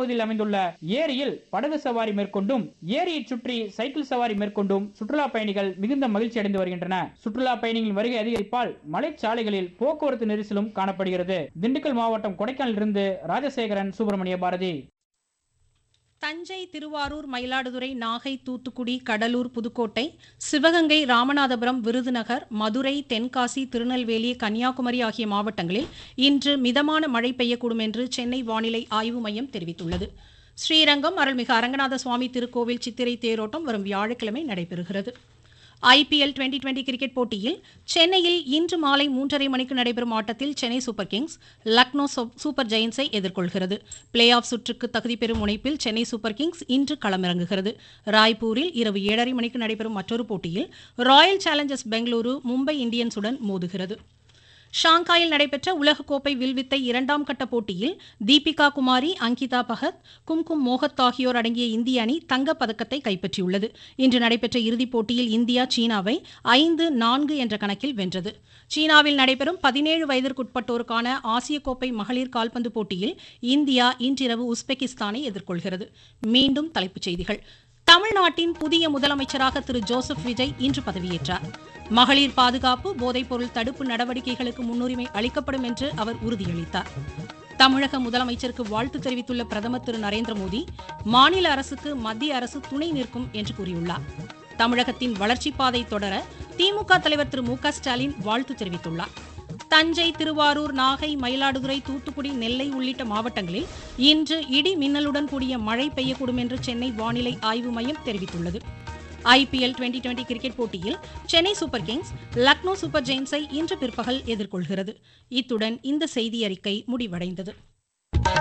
பகுதியில் அமைந்துள்ள ஏரியில் படகு சவாரி மேற்கொண்டும் ஏரியை சுற்றி சைக்கிள் சவாரி மேற்கொண்டும் சுற்றுலா பயணிகள் மிகுந்த மகிழ்ச்சி அடைந்து வருகின்றன சுற்றுலா பயணிகளின் வருகை அதிகரிப்பால் மலைச்சாலைகளில் போக்குவரத்து நெரிசலும் காணப்படுகிறது திண்டுக்கல் மாவட்டம் கொடைக்கானலில் இருந்து ராஜசேகரன் சுப்பிரமணிய பாரதி தஞ்சை திருவாரூர் மயிலாடுதுறை நாகை தூத்துக்குடி கடலூர் புதுக்கோட்டை சிவகங்கை ராமநாதபுரம் விருதுநகர் மதுரை தென்காசி திருநெல்வேலி கன்னியாகுமரி ஆகிய மாவட்டங்களில் இன்று மிதமான மழை பெய்யக்கூடும் என்று சென்னை வானிலை ஆய்வு மையம் தெரிவித்துள்ளது ஸ்ரீரங்கம் அருள்மிகு அரங்கநாத சுவாமி திருக்கோவில் சித்திரை தேரோட்டம் வரும் வியாழக்கிழமை நடைபெறுகிறது ஐபிஎல் டுவெண்டி டுவெண்டி கிரிக்கெட் போட்டியில் சென்னையில் இன்று மாலை மூன்றரை மணிக்கு நடைபெறும் ஆட்டத்தில் Chennai super kings Lucknow super ஜெயின்ஸை எதிர்கொள்கிறது பிளே ஆஃப் சுற்றுக்கு தகுதி பெறும் முனைப்பில் சென்னை சூப்பர் கிங்ஸ் இன்று களமிறங்குகிறது ராய்ப்பூரில் இரவு ஏழரை மணிக்கு நடைபெறும் மற்றொரு போட்டியில் ராயல் சேலஞ்சர்ஸ் பெங்களூரு மும்பை இந்தியன்ஸுடன் மோதுகிறது ஷாங்காயில் நடைபெற்ற உலகக்கோப்பை வில்வித்தை இரண்டாம் கட்ட போட்டியில் தீபிகா குமாரி அங்கிதா பகத் கும்கும் மோகத் ஆகியோர் அடங்கிய இந்திய அணி தங்கப் பதக்கத்தை கைப்பற்றியுள்ளது இன்று நடைபெற்ற இறுதிப் போட்டியில் இந்தியா சீனாவை ஐந்து நான்கு என்ற கணக்கில் வென்றது சீனாவில் நடைபெறும் பதினேழு வயதிற்குட்பட்டோருக்கான ஆசிய கோப்பை மகளிர் கால்பந்து போட்டியில் இந்தியா இன்றிரவு உஸ்பெகிஸ்தானை எதிர்கொள்கிறது மீண்டும் தலைப்புச் செய்திகள் தமிழ்நாட்டின் புதிய முதலமைச்சராக திரு ஜோசப் விஜய் இன்று பதவியேற்றார் மகளிர் பாதுகாப்பு போதைப்பொருள் தடுப்பு நடவடிக்கைகளுக்கு முன்னுரிமை அளிக்கப்படும் என்று அவர் உறுதியளித்தார் தமிழக முதலமைச்சருக்கு வாழ்த்து தெரிவித்துள்ள பிரதமர் திரு நரேந்திர மோடி மாநில அரசுக்கு மத்திய அரசு துணை நிற்கும் என்று கூறியுள்ளார் தமிழகத்தின் வளர்ச்சிப் பாதை தொடர திமுக தலைவர் திரு மு க ஸ்டாலின் வாழ்த்து தெரிவித்துள்ளார் தஞ்சை திருவாரூர் நாகை மயிலாடுதுறை தூத்துக்குடி நெல்லை உள்ளிட்ட மாவட்டங்களில் இன்று இடி மின்னலுடன் கூடிய மழை பெய்யக்கூடும் என்று சென்னை வானிலை ஆய்வு மையம் தெரிவித்துள்ளது ஐபிஎல் டுவெண்டி டுவெண்டி கிரிக்கெட் போட்டியில் Chennai super kings Lucknow super ஜெயின்ஸை இன்று பிற்பகல் எதிர்கொள்கிறது இத்துடன் இந்த செய்தி அறிக்கை முடிவடைந்தது